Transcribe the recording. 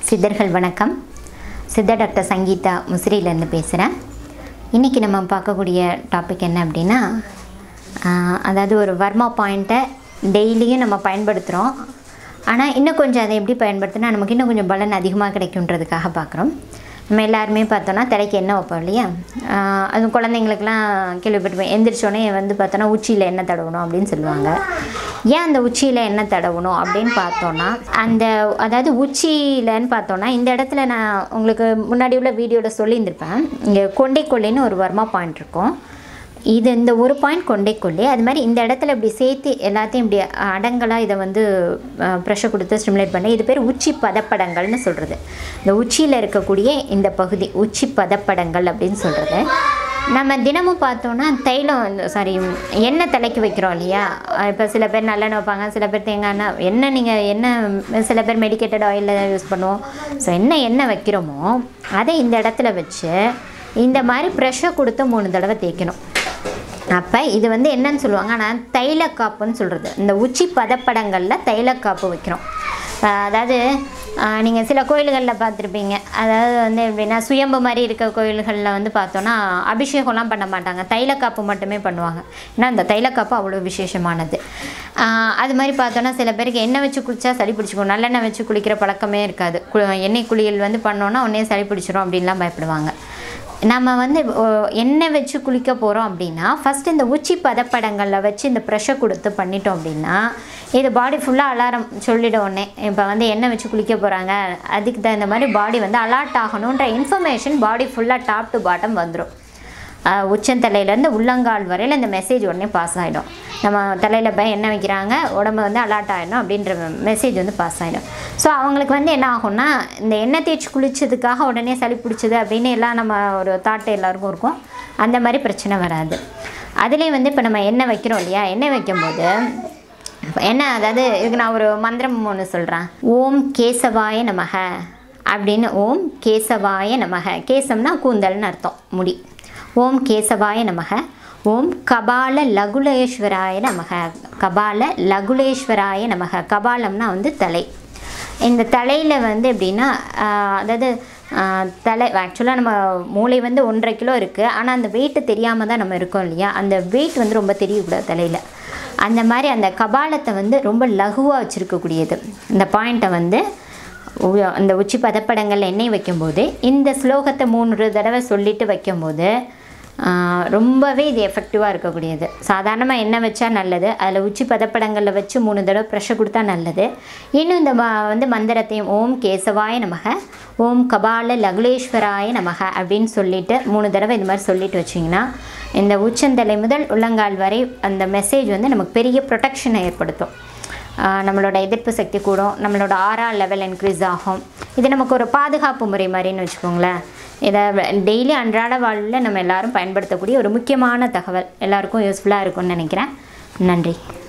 சித்தர்கள் வணக்கம் சித்த டாக்டர் சங்கீதா முசிறியிலேருந்து பேசுகிறேன் இன்றைக்கி நம்ம பார்க்கக்கூடிய டாபிக் என்ன அப்படின்னா ஆஹ், அதாவது ஒரு வர்மா பாயிண்ட்டை டெய்லியும் நம்ம பயன்படுத்துகிறோம் ஆனால் இன்னும் கொஞ்சம் அதை எப்படி பயன்படுத்தினா நமக்கு இன்னும் கொஞ்சம் பலன் அதிகமாக கிடைக்குன்றதுக்காக பார்க்குறோம் நம்ம எல்லாருமே பார்த்தோன்னா தலைக்கு எண்ணெய் வைப்போம் இல்லையா ஆஹ், அதுவும் குழந்தைங்களுக்குலாம் கேள்விப்பட்டிருப்பேன் எந்திரிச்சோடனே வந்து பார்த்தோன்னா உச்சியில் எண்ணெய் தடவணும் அப்படின்னு சொல்லுவாங்க ஏன் அந்த உச்சியில் எண்ணெய் தடவணும் அப்படின்னு பார்த்தோன்னா அந்த அதாவது உச்சியிலன்னு பார்த்தோன்னா இந்த இடத்துல நான் உங்களுக்கு முன்னாடி உள்ள வீடியோவில் சொல்லியிருந்திருப்பேன் இங்கே கொண்டைக்கொல்லின்னு ஒரு வர்மா பாயிண்ட் இருக்கும் இது இந்த ஒரு பாயிண்ட் கொண்டைக்கொல்லி அது மாதிரி இந்த இடத்துல இப்படி சேர்த்து எல்லாத்தையும் இப்படி அடங்கலாக இதை வந்து ப்ரெஷர் கொடுத்து ஸ்டிமுலேட் பண்ணி இது பேர் உச்சி பதப்படங்கள்னு சொல்கிறது இந்த உச்சியில் இருக்கக்கூடிய இந்த பகுதி உச்சி பதப்படங்கள் அப்படின்னு சொல்கிறது நம்ம தினமும் பார்த்தோன்னா தைலம் சாரி எண்ணெய் தலைக்கு வைக்கிறோம் இல்லையா இப்போ சில பேர் நல்லெண்ணெய் வைப்பாங்க சில பேர் தேங்காய் எண்ணெய் எண்ணெய் நீங்கள் எண்ணெய் சில பேர் மெடிக்கேட்டட் ஆயிலில் யூஸ் பண்ணுவோம் ஸோ என்ன எண்ணெய் வைக்கிறோமோ அதை இந்த இடத்துல வச்சு இந்த மாதிரி ப்ரெஷர் கொடுத்து மூணு தடவை தேய்க்கணும் அப்போ இது வந்து என்னன்னு சொல்லுவாங்க ஆனால் தைலக்காப்புன்னு சொல்கிறது இந்த உச்சி பதப்படங்களில் தைலக்காப்பு வைக்கிறோம் அஹ் அதாவது நீங்கள் சில கோயில்களில் பார்த்துருப்பீங்க அதாவது வந்து எப்படின்னா சுயம்பு மாதிரி இருக்க கோயில்களில் வந்து பார்த்தோன்னா அபிஷேகம்லாம் பண்ண மாட்டாங்க தைலக்காப்பு மட்டுமே பண்ணுவாங்க ஏன்னா அந்த தைலக்காப்பு அவ்வளோ விசேஷமானது அஹ் அது மாதிரி பார்த்தோன்னா சில பேருக்கு எண்ணெய் வச்சு குளிச்சா சளி பிடிச்சிக்கும் நல்லெண்ணெய் வச்சு குளிக்கிற பழக்கமே இருக்காது கு எண்ணெய் குளியல் வந்து பண்ணோன்னா உடனே சளி பிடிச்சிரும் அப்படின்லாம் பயப்படுவாங்க நம்ம வந்து ஓ, எண்ணெய் வச்சு குளிக்க போகிறோம் அப்படின்னா ஃபஸ்ட்டு இந்த உச்சி பதப்படங்களில் வச்சு இந்த ப்ரெஷர் கொடுத்து பண்ணிட்டோம் அப்படின்னா இது பாடி ஃபுல்லாக அலாரம் சொல்லிட உடனே இப்போ வந்து எண்ணெய் வச்சு குளிக்க போகிறாங்க அதுக்கு தகுந்த மாதிரி பாடி வந்து அலர்ட் ஆகணுன்ற இன்ஃபர்மேஷன் பாடி ஃபுல்லாக டாப் டு பாட்டம் வந்துடும் உச்சந்தலையிலேருந்து உள்ளங்கால் வரையில் இந்த மெசேஜ் உடனே பாஸ் ஆகிடும் நம்ம தலையில் போய் எண்ணெய் வைக்கிறாங்க உடம்பு வந்து அலர்ட் ஆகிடும் அப்படின்ற மெசேஜ் வந்து பாஸ் ஆகிடும் ஸோ அவங்களுக்கு வந்து என்ன ஆகும்னா இந்த எண்ணெய் தேய்ச்சி குளிச்சதுக்காக உடனே சளி பிடிச்சது அப்படின்னு எல்லாம் நம்ம ஒரு தாட் எல்லாருக்கும் இருக்கும் அந்த மாதிரி பிரச்சனை வராது அதுலேயும் வந்து இப்போ நம்ம எண்ணெய் வைக்கிறோம் இல்லையா எண்ணெய் வைக்கும்போது என்ன அதாவது இதுக்கு நான் ஒரு மந்திரம் ஒன்று சொல்கிறேன் ஓம் கேசவாய நமக அப்படின்னு ஓம் கேசவாய நமக கேசம்னா கூந்தல்னு அர்த்தம் முடி ஓம் கேசவாய நமக ஓம் கபால லகுலேஸ்வராய நமக கபால லகுலேஸ்வராய நமக கபாலம்னா வந்து தலை இந்த தலையில் வந்து எப்படின்னா ஆஹ், அதாவது ஆஹ், தலை ஆக்சுவலாக நம்ம மூளை வந்து ஒன்றரை கிலோ இருக்குது ஆனால் அந்த வெயிட்டு தெரியாமல் தான் நம்ம இருக்கோம் இல்லையா அந்த வெயிட் வந்து ரொம்ப தெரியக்கூடாது தலையில் அந்த மாதிரி அந்த கபாலத்தை வந்து ரொம்ப லகுவாக வச்சுருக்கக்கூடியது இந்த பாயிண்ட்டை வந்து உ- அந்த உச்சி பதப்படங்களில் எண்ணெய் வைக்கும்போது இந்த ஸ்லோகத்தை மூணு தடவை சொல்லிட்டு வைக்கும்போது ஆஹ், ரொம்பவே இது எஃபெக்டிவாக இருக்கக்கூடியது சாதாரணமாக எண்ணெய் வச்சா நல்லது அதில் உச்சி பதப்படங்களில் வச்சு மூணு தடவை ப்ரெஷர் கொடுத்தா நல்லது இன்னும் இந்த ம- வந்து மந்திரத்தையும் ஓம் கேசவாய நமக ஓம் கபால லகுலேஸ்வராய நமக அப்படின்னு சொல்லிட்டு மூணு தடவை இது மாதிரி சொல்லிட்டு வச்சிங்கன்னா இந்த உச்சந்தலை முதல் உள்ளங்கால் வரை அந்த மெசேஜ் வந்து நமக்கு பெரிய ப்ரொடெக்ஷனை ஏற்படுத்தும் ஆஹ் நம்மளோட எதிர்ப்பு சக்தி கூடும் நம்மளோட ஆறா லெவல் இன்க்ரீஸ் ஆகும் இது நமக்கு ஒரு பாதுகாப்பு முறை மாதிரின்னு வச்சுக்கோங்களேன் இதை டெய்லி அன்றாட வாழ்வில் நம்ம எல்லாரும் பயன்படுத்தக்கூடிய ஒரு முக்கியமான தகவல் எல்லாருக்கும் யூஸ்ஃபுல்லாக இருக்கும்னு நினைக்கிறேன் நன்றி